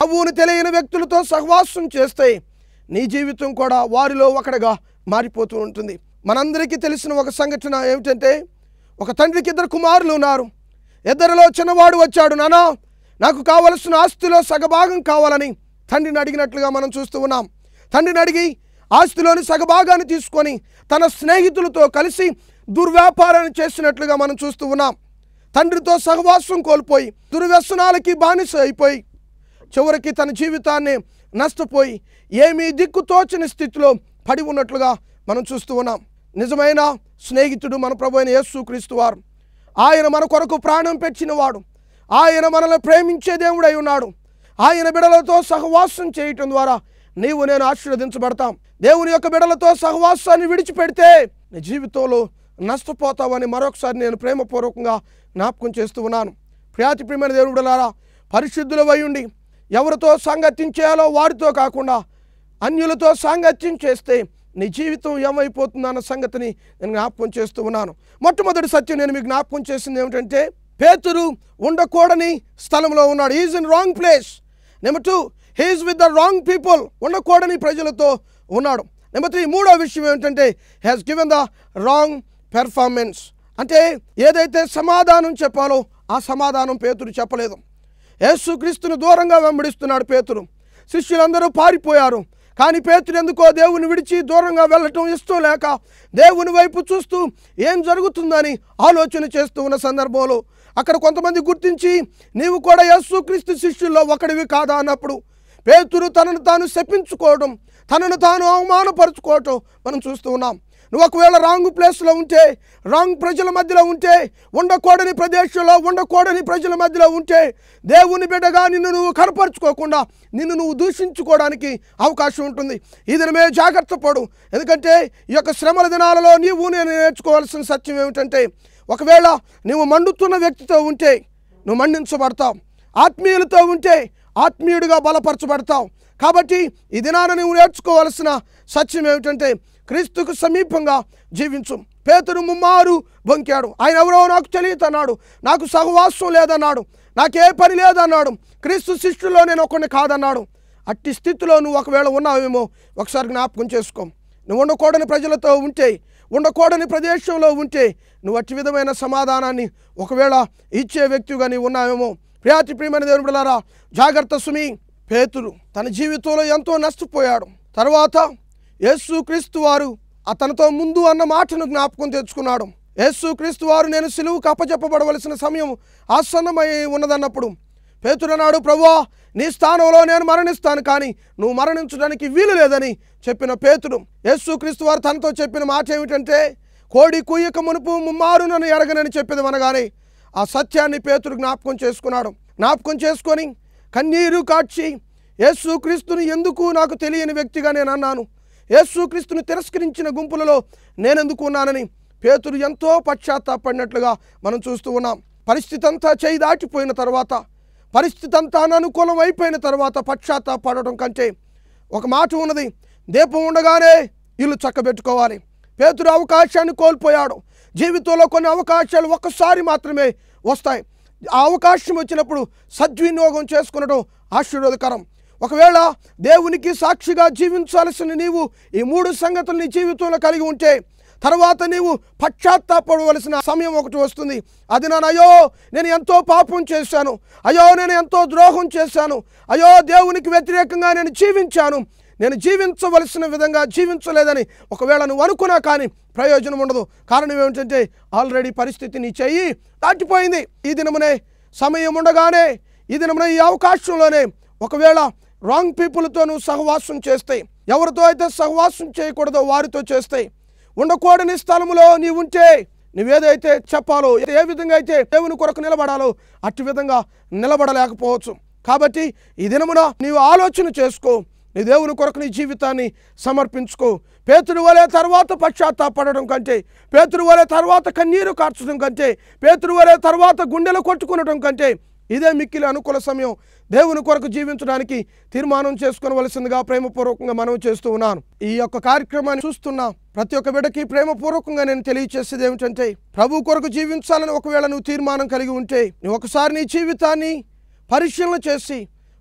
ప్రభువుని తెలియని వ్యక్తులతో సహవాసం చేస్తే నీ జీవితం కూడా వారిలో ఒకటిగా మారిపోతూ ఉంటుంది మనందరికీ తెలిసిన ఒక సంఘటన ఏమిటంటే ఒక తండ్రికి ఇద్దరు కుమారులు ఉన్నారు ఇద్దరిలో చిన్నవాడు వచ్చాడు నానా నాకు కావలసిన ఆస్తిలో సగభాగం కావాలని తండ్రిని అడిగినట్లుగా మనం చూస్తూ ఉన్నాం తండ్రిని అడిగి ఆస్తిలోని సగభాగాన్ని తీసుకొని తన స్నేహితులతో కలిసి దుర్వ్యాపారాన్ని చేసినట్లుగా మనం చూస్తూ ఉన్నాం తండ్రితో సహవాసం కోల్పోయి దుర్వ్యసనాలకి బానిస అయిపోయి చివరికి తన జీవితాన్ని నష్టపోయి ఏమీ దిక్కుతోచని స్థితిలో పడి ఉన్నట్లుగా మనం చూస్తూ ఉన్నాం నిజమైన స్నేహితుడు మన ప్రభు అయిన యేసు క్రీస్తు వారు ఆయన మన కొరకు ప్రాణం పెట్టినవాడు ఆయన మనల్ని ప్రేమించే దేవుడై ఉన్నాడు ఆయన బిడలతో సహవాసం చేయటం ద్వారా నీవు నేను ఆశీర్వదించబడతాం దేవుని యొక్క బిడలతో సహవాసాన్ని విడిచిపెడితే నీ జీవితంలో నష్టపోతావని మరొకసారి నేను ప్రేమపూర్వకంగా జ్ఞాపకం చేస్తూ ఉన్నాను ప్రియాతి ప్రియమైన దేవుడులారా పరిశుద్ధులవై ఉండి ఎవరితో సాంగత్యం చేయాలో వారితో కాకుండా అన్యులతో సాంగత్యం చేస్తే నీ జీవితం ఏమైపోతుందన్న సంగతిని నేను జ్ఞాపకం చేస్తూ ఉన్నాను మొట్టమొదటి సత్యం నేను మీకు జ్ఞాపకం చేసింది ఏమిటంటే పేతురు ఉండకూడని స్థలంలో ఉన్నాడు is in wrong place number two he is with the wrong people ఉండకూడని ప్రజలతో ఉన్నాడు నెంబర్ త్రీ మూడో విషయం ఏమిటంటే has given the wrong performance అంటే ఏదైతే సమాధానం చెప్పాలో ఆ సమాధానం పేతురు చెప్పలేదు యేసుక్రీస్తును దూరంగా వెంబడిస్తున్నాడు పేతురు శిష్యులందరూ పారిపోయారు కానీ పేతురు ఎందుకో దేవుని విడిచి దూరంగా వెళ్ళటం ఇష్టం లేక దేవుని వైపు చూస్తూ ఏం జరుగుతుందని ఆలోచన చేస్తూ ఉన్న సందర్భంలో అక్కడ కొంతమంది గుర్తించి నీవు కూడా యేసుక్రీస్తు శిష్యుల్లో ఒకడివి కాదా అన్నప్పుడు పేతురు తనను తాను శపించుకోవడం తనను తాను అవమానపరుచుకోవటం మనం చూస్తూ ఉన్నాం నువ్వు ఒకవేళ రాంగ్ ప్లేస్లో ఉంటే రాంగ్ ప్రజల మధ్యలో ఉంటే ఉండకూడని ప్రదేశంలో ఉండకూడని ప్రజల మధ్యలో ఉంటే దేవుని బిడ్డగా నిన్ను నువ్వు కనపరుచుకోకుండా నిన్ను నువ్వు దూషించుకోవడానికి అవకాశం ఉంటుంది ఈ దినమే జాగ్రత్త పడు ఎందుకంటే ఈ యొక్క శ్రమల దినాలలో నీవు నేను నేర్చుకోవాల్సిన సత్యం ఏమిటంటే ఒకవేళ నువ్వు మండుతున్న వ్యక్తితో ఉంటే నువ్వు మండించబడతావు ఆత్మీయులతో ఉంటే ఆత్మీయుడిగా బలపరచబడతావు కాబట్టి ఈ దినాన నువ్వు నేర్చుకోవాల్సిన సత్యం ఏమిటంటే క్రీస్తుకు సమీపంగా జీవించు పేతురు ముమ్మారు బొంకాడు ఆయన ఎవరో నాకు తెలియదు అన్నాడు నాకు సహవాసం లేదన్నాడు నాకే పని లేదన్నాడు క్రీస్తు శిష్యులో నేను ఒకరిని కాదన్నాడు అట్టి స్థితిలో నువ్వు ఒకవేళ ఉన్నావేమో ఒకసారి జ్ఞాపకం చేసుకో నువ్వు ఉండకూడని ప్రజలతో ఉంటే ఉండకూడని ప్రదేశంలో ఉంటే నువ్వు అట్టి విధమైన సమాధానాన్ని ఒకవేళ ఇచ్చే వ్యక్తిగా నీవు ఉన్నావేమో ప్రియాతి ప్రియమైన దేవుని బిడ్డలారా జాగ్రత్త సుమి పేతురు తన జీవితంలో ఎంతో నష్టపోయాడు తర్వాత యేసుక్రీస్తు వారు అతనితో ముందు అన్న మాటను జ్ఞాపకం తెచ్చుకున్నాడు యేసుక్రీస్తు వారు నేను సిలువుకు అప్పచెప్పబడవలసిన సమయం ఆసన్నమై ఉన్నదన్నప్పుడు పేతురు అన్నాడు ప్రభువా నీ స్థానంలో నేను మరణిస్తాను కానీ నువ్వు మరణించడానికి వీలు లేదని చెప్పిన పేతుడు యేసుక్రీస్తు వారు తనతో చెప్పిన మాట ఏమిటంటే కోడి కుయ్యక మునుపు ముమ్మారు నన్ను ఎరగనని చెప్పేది అనగానే ఆ సత్యాన్ని పేతురు జ్ఞాపకం చేసుకున్నాడు జ్ఞాపకం చేసుకొని కన్నీరు కాడ్చి యేసుక్రీస్తుని ఎందుకు నాకు తెలియని వ్యక్తిగా నేను అన్నాను యేసుక్రీస్తుని తిరస్కరించిన గుంపులలో నేనెందుకు ఉన్నానని పేతురు ఎంతో పశ్చాత్తాపడినట్లుగా మనం చూస్తూ ఉన్నాం పరిస్థితి అంతా చేయి దాటిపోయిన తర్వాత పరిస్థితి అంతా అననుకూలం అయిపోయిన తర్వాత పశ్చాత్తాపడటం కంటే ఒక మాట ఉన్నది దీపం ఉండగానే ఇల్లు చక్కబెట్టుకోవాలి పేతురు అవకాశాన్ని కోల్పోయాడు జీవితంలో కొన్ని అవకాశాలు ఒక్కసారి మాత్రమే వస్తాయి ఆ అవకాశం వచ్చినప్పుడు సద్వినియోగం చేసుకునడం ఆశీర్వాదకరం ఒకవేళ దేవునికి సాక్షిగా జీవించాల్సిన నీవు ఈ మూడు సంగతులు నీ జీవితంలో కలిగి ఉంటే తర్వాత నీవు పశ్చాత్తాపడవలసిన సమయం ఒకటి వస్తుంది అది నా అయ్యో నేను ఎంతో పాపం చేశాను అయ్యో నేను ఎంతో ద్రోహం చేశాను అయ్యో దేవునికి వ్యతిరేకంగా నేను జీవించాను నేను జీవించవలసిన విధంగా జీవించలేదని ఒకవేళ నువ్వు అనుకున్నా కానీ ప్రయోజనం ఉండదు కారణం ఏమిటంటే ఆల్రెడీ పరిస్థితి నీ చెయ్యి దాటిపోయింది ఈ దినమునే సమయం ఉండగానే ఈ దినమున ఈ అవకాశంలోనే ఒకవేళ రాంగ్ పీపుల్తో నువ్వు సహవాసం చేస్తే ఎవరితో అయితే సహవాసం చేయకూడదో వారితో చేస్తే ఉండకూడని స్థలములో నీవు ఉంటే నువ్వేదైతే చెప్పాలో ఏ విధంగా అయితే దేవుని కొరకు నిలబడాలో అట్టి విధంగా నిలబడలేకపోవచ్చు కాబట్టి ఈ దినమున నీవు ఆలోచన చేసుకో నీ దేవుని కొరకు నీ జీవితాన్ని సమర్పించుకో పేతురు వలె తర్వాత పశ్చాత్తాపడడం కంటే పేతురు వలె తర్వాత కన్నీరు కార్చడం కంటే పేతురు వలె తర్వాత గుండెలు కొట్టుకునడం కంటే ఇదే మిక్కిలి అనుకూల సమయం దేవుని కొరకు జీవించడానికి తీర్మానం చేసుకోవలసిందిగా ప్రేమపూర్వకంగా మనవి చేస్తూ ఉన్నాను ఈ యొక్క కార్యక్రమాన్ని చూస్తున్నా ప్రతి ఒక్క బిడ్డకి ప్రేమపూర్వకంగా నేను తెలియచేసేది ఏమిటంటే ప్రభు కొరకు జీవించాలని ఒకవేళ నువ్వు తీర్మానం కలిగి ఉంటే నువ్వు ఒకసారి నీ జీవితాన్ని పరిశీలన చేసి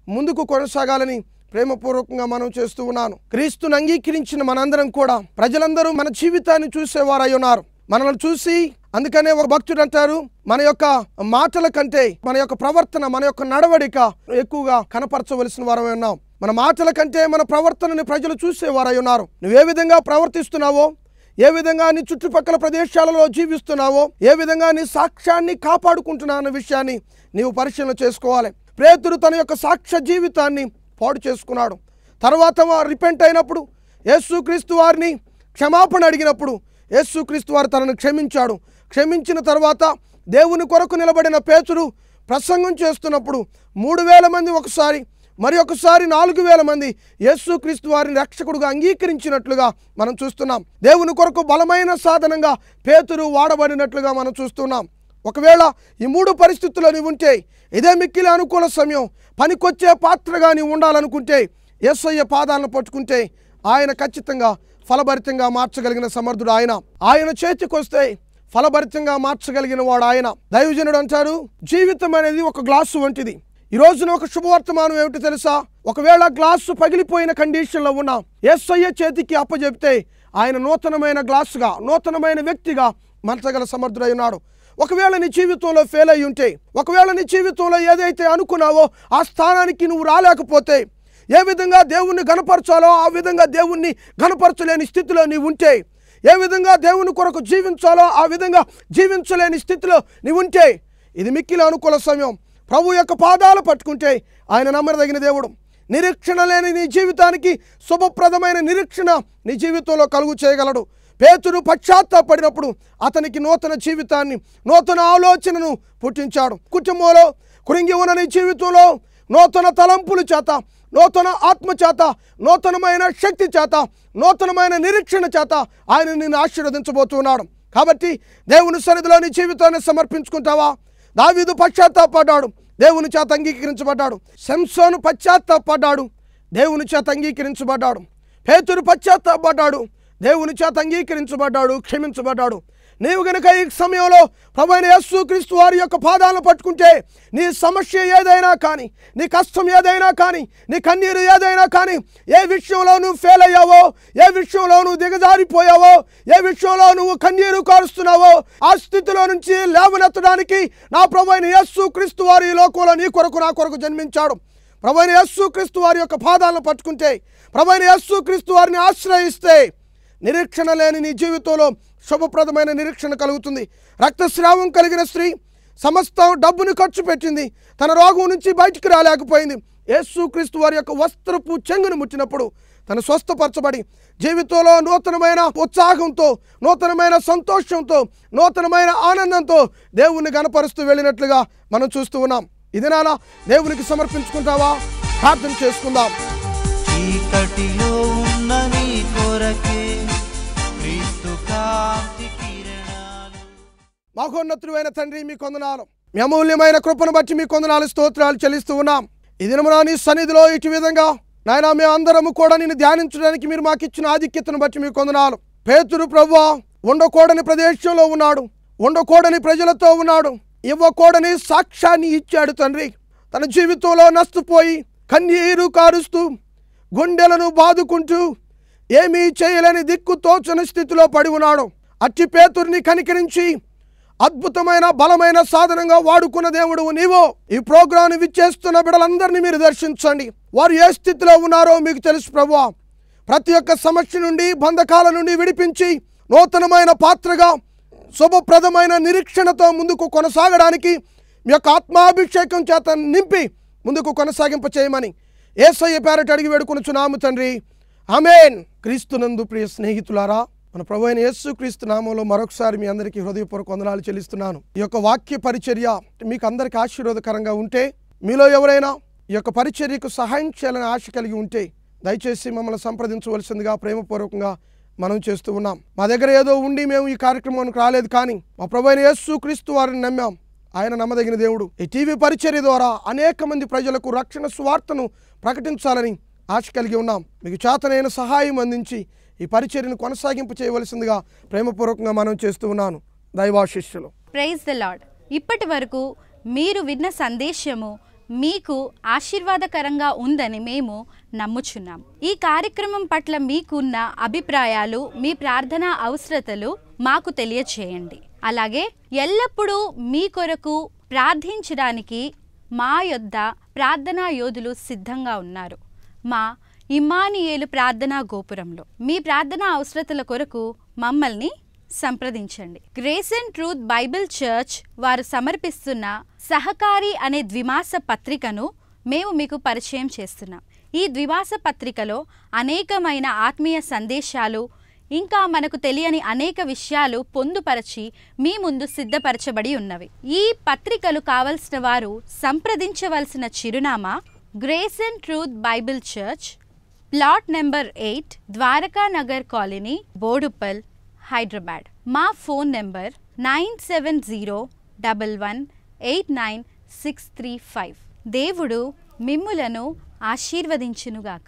ముందుకు కొనసాగాలని ప్రేమపూర్వకంగా మనం చేస్తూ ఉన్నాను క్రీస్తుని అంగీకరించిన మనందరం కూడా ప్రజలందరూ మన జీవితాన్ని చూసేవారై ఉన్నారు మనల్ని చూసి అందుకనే ఒక భక్తుడు అంటారు మన యొక్క మాటల కంటే మన యొక్క ప్రవర్తన మన యొక్క నడవడిక ఎక్కువగా కనపరచవలసిన వారమై ఉన్నాం మన మాటల కంటే మన ప్రవర్తనని ప్రజలు చూసేవారై ఉన్నారు నువ్వు ఏ విధంగా ప్రవర్తిస్తున్నావో ఏ విధంగా నీ చుట్టుపక్కల ప్రదేశాలలో జీవిస్తున్నావో ఏ విధంగా నీ సాక్ష్యాన్ని కాపాడుకుంటున్నా అన్న విషయాన్ని నీవు పరిశీలన చేసుకోవాలి ప్రేతుడు తన యొక్క సాక్ష్య జీవితాన్ని పాడు చేసుకున్నాడు తర్వాత రిపెంట్ అయినప్పుడు యేసుక్రీస్తు వారిని క్షమాపణ అడిగినప్పుడు యేసుక్రీస్తు వారు తనను క్షమించాడు క్షమించిన తర్వాత దేవుని కొరకు నిలబడిన పేతుడు ప్రసంగం చేస్తున్నప్పుడు మూడు వేల మంది ఒకసారి మరి ఒకసారి నాలుగు వేల మంది యేసుక్రీస్తు వారిని రక్షకుడుగా అంగీకరించినట్లుగా మనం చూస్తున్నాం దేవుని కొరకు బలమైన సాధనంగా పేతురు వాడబడినట్లుగా మనం చూస్తున్నాం ఒకవేళ ఈ మూడు పరిస్థితుల్లో నీవు ఉంటే ఇదే మిక్కిలి అనుకూల సమయం పనికొచ్చే పాత్రగా నీవు ఉండాలనుకుంటే యేసయ్య పాదాలను పట్టుకుంటే ఆయన ఖచ్చితంగా ఫలభరితంగా మార్చగలిగిన సమర్థుడు ఆయన ఆయన చేతికొస్తే ఫలభరితంగా మార్చగలిగిన వాడు ఆయన దైవజనుడు అంటారు జీవితం అనేది ఒక గ్లాసు వంటిది ఈ రోజున ఒక శుభవర్తమానం ఏమిటి తెలుసా ఒకవేళ గ్లాసు పగిలిపోయిన కండిషన్లో ఉన్న ఎస్ఐ చేతికి అప్పచెప్తే ఆయన నూతనమైన గ్లాసుగా నూతనమైన వ్యక్తిగా మనచగల సమర్థుడై ఉన్నాడు ఒకవేళ నీ జీవితంలో ఫెయిల్ అయి ఉంటే ఒకవేళ నీ జీవితంలో ఏదైతే అనుకున్నావో ఆ స్థానానికి నువ్వు రాలేకపోతే ఏ విధంగా దేవుణ్ణి గనపరచాలో ఆ విధంగా దేవుణ్ణి గనపరచలేని స్థితిలో నీవు ఉంటే ఏ విధంగా దేవుని కొరకు జీవించాలో ఆ విధంగా జీవించలేని స్థితిలో నీవు ఉంటే ఇది మిక్కిలి అనుకూల సమయం ప్రభు యొక్క పాదాలు పట్టుకుంటే ఆయన నమ్మదగిన దేవుడు నిరీక్షణ లేని నీ జీవితానికి శుభప్రదమైన నిరీక్షణ నీ జీవితంలో కలుగు చేయగలడు పేతుడు పశ్చాత్తాపడినప్పుడు అతనికి నూతన జీవితాన్ని నూతన ఆలోచనను పుట్టించాడు కుటుంబంలో కురింగి ఉన్న నీ జీవితంలో నూతన తలంపుల చేత నూతన ఆత్మ చేత నూతనమైన శక్తి చేత నూతనమైన నిరీక్షణ చేత ఆయన నిన్ను ఆశీర్వదించబోతున్నాడు కాబట్టి దేవుని సన్నిధిలో నీ జీవితాన్ని సమర్పించుకుంటావా దావీదు పశ్చాత్తాపడ్డాడు దేవుని చేత అంగీకరించబడ్డాడు శంసోను పశ్చాత్తాపడ్డాడు దేవుని చేత అంగీకరించబడ్డాడు పేతురు పశ్చాత్తాపడ్డాడు దేవుని చేత అంగీకరించబడ్డాడు క్షమించబడ్డాడు నీవు గనుక ఈ సమయంలో ప్రభైన యేసు క్రీస్తు వారి యొక్క పాదాలను పట్టుకుంటే నీ సమస్య ఏదైనా కానీ నీ కష్టం ఏదైనా కానీ నీ కన్నీరు ఏదైనా కానీ ఏ విషయంలో నువ్వు ఫెయిల్ అయ్యావో ఏ విషయంలో నువ్వు దిగజారిపోయావో ఏ విషయంలో నువ్వు కన్నీరు కారుస్తున్నావో ఆ స్థితిలో నుంచి లేవనెత్తడానికి నా ప్రభైన యేసు క్రీస్తు వారి ఈ లోకంలో నీ కొరకు నా కొరకు జన్మించాడు ప్రభైన యేసు క్రీస్తు వారి యొక్క పాదాలను పట్టుకుంటే ప్రభైన యేసు క్రీస్తు వారిని ఆశ్రయిస్తే నిరీక్షణ లేని నీ జీవితంలో శుభప్రదమైన నిరీక్షణ కలుగుతుంది రక్తస్రావం కలిగిన స్త్రీ సమస్త డబ్బును ఖర్చు పెట్టింది తన రోగం నుంచి బయటికి రాలేకపోయింది యేసుక్రీస్తు వారి యొక్క వస్త్రపు చెంగును ముట్టినప్పుడు తను స్వస్థపరచబడి జీవితంలో నూతనమైన ఉత్సాహంతో నూతనమైన సంతోషంతో నూతనమైన ఆనందంతో దేవుణ్ణి గనపరుస్తూ వెళ్ళినట్లుగా మనం చూస్తూ ఉన్నాం ఇది నాలా దేవునికి సమర్పించుకుంటావా ప్రార్థన చేసుకుందాం చీకటిలో ఉన్న నీ కొరకే క్రీస్తు కాంతి కిరణాలు మహోన్నతుడైన తండ్రి మీ కొందనాలు మీ అమూల్యమైన కృపను బట్టి మీ కొందనాలు స్తోత్రాలు చెల్లిస్తూ ఉన్నాం ఈ దినమున నీ సన్నిధిలో ఇటు విధంగా నాయన మేమందరము కూడా నేను ధ్యానించడానికి మీరు మాకు ఇచ్చిన ఆధిక్యతను బట్టి మీ కొందనాలు పేతురు ప్రభువా ఉండకూడని ప్రదేశంలో ఉన్నాడు ఉండకూడని ప్రజలతో ఉన్నాడు ఇవ్వకూడని సాక్ష్యాన్ని ఇచ్చాడు తండ్రి తన జీవితంలో నష్టపోయి కన్నీరు కారుస్తూ గుండెలను బాదుకుంటూ ఏమీ చేయలేని దిక్కు తోచని స్థితిలో పడి ఉన్నాడు అట్టి పేతుర్ని కనికరించి అద్భుతమైన బలమైన సాధనంగా వాడుకున్న దేవుడు నీవో ఈ ప్రోగ్రాం విచ్చేస్తున్న బిడలందరినీ మీరు దర్శించండి వారు ఏ స్థితిలో ఉన్నారో మీకు తెలుసు ప్రభువా ప్రతి ఒక్క సమస్య నుండి బంధకాల నుండి విడిపించి నూతనమైన పాత్రగా శుభప్రదమైన నిరీక్షణతో ముందుకు కొనసాగడానికి మీ యొక్క ఆత్మాభిషేకం చేత నింపి ముందుకు కొనసాగింప చేయమని ఏసయ్య పేరట అడిగి వేడుకొనుచున్నాము తండ్రి ఆమెన్ క్రీస్తునందు ప్రియ స్నేహితులారా మన ప్రభు అయిన యేసు క్రీస్తు నామంలో మరొకసారి మీ అందరికీ హృదయపూర్వక వందనాలు చెల్లిస్తున్నాను ఈ యొక్క వాక్య పరిచర్య మీకు అందరికీ ఆశీర్వాదకరంగా ఉంటే మీలో ఎవరైనా ఈ యొక్క పరిచర్యకు సహాయం చేయాలని ఆశ కలిగి ఉంటే దయచేసి మమ్మల్ని సంప్రదించవలసిందిగా ప్రేమపూర్వకంగా మనం చేస్తూ ఉన్నాం మా దగ్గర ఏదో ఉండి మేము ఈ కార్యక్రమానికి రాలేదు కానీ మా ప్రభు అయిన యేసు క్రీస్తు వారిని నమ్మాం ఆయన నమ్మదగిన దేవుడు ఈ టీవీ పరిచర్య ద్వారా అనేక మంది ప్రజలకు రక్షణ సువార్తను ప్రకటించాలని ఆశ కలిగి ఉన్నాం మీకు చేతనైన సహాయం అందించి ఈ పరిచర్యను కొనసాగింపు చేయవలసిందిగా ప్రేమపూర్వకంగా మనం చేస్తూ ఉన్నాను దైవాశిష్యులు ప్రైజ్ ద లాడ్ ఇప్పటి వరకు మీరు విన్న సందేశము మీకు ఆశీర్వాదకరంగా ఉందని మేము నమ్ముచున్నాం ఈ కార్యక్రమం పట్ల మీకున్న అభిప్రాయాలు మీ ప్రార్థన అవసరతలు మాకు తెలియచేయండి అలాగే ఎల్లప్పుడూ మీ కొరకు ప్రార్థించడానికి మా యొద్ద ప్రార్థనా యోధులు సిద్ధంగా ఉన్నారు మా ఇమానియేలు ప్రార్థనా గోపురంలో మీ ప్రార్థనా అవసరతల కొరకు మమ్మల్ని సంప్రదించండి grace and truth bible church వారు సమర్పిస్తున్న సహకారి అనే ద్విమాస పత్రికను మేము మీకు పరిచయం చేస్తున్నాం ఈ ద్విమాస పత్రికలో అనేకమైన ఆత్మీయ సందేశాలు ఇంకా మనకు తెలియని అనేక విషయాలు పొందుపరచి మీ ముందు సిద్ధపరచబడి ఉన్నవి ఈ పత్రికలు కావలసిన వారు సంప్రదించవలసిన చిరునామా grace and truth bible church plot number eight Dwaraka Nagar colony Boduppal Hyderabad మా phone number nine seven zero double one eight nine six three five దేవుడు మిమ్ములను ఆశీర్వదించునుగాక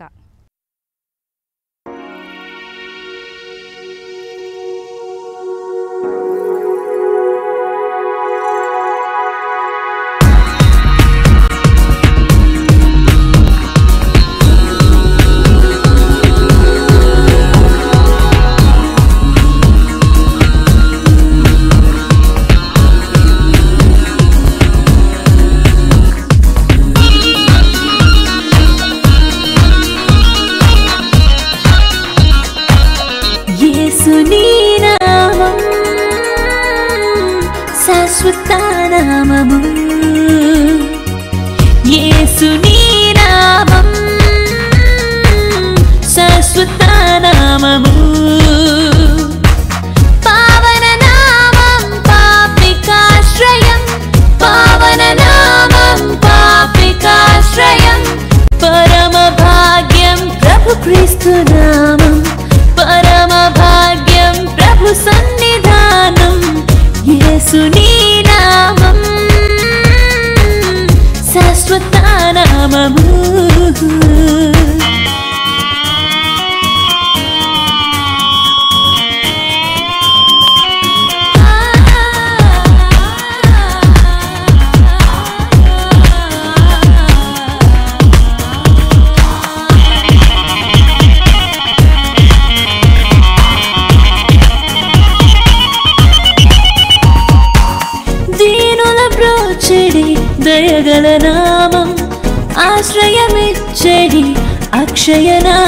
యేసుని నామం శాశ్వత నామము యేసుని నామం శాశ్వత నామము పావన నామం పాపికాశ్రయం పావన నామం పాపికాశ్రయం పరమ భాగ్యం ప్రభు క్రీస్తు నామం పరమ భాగ్యం ప్రభు సన్నిధానం యేసుని నామం శాశ్వత నామము దీనుల బ్రోచెడి దయగల నామం ఆశ్రయమిచ్చడి అక్షయ నామం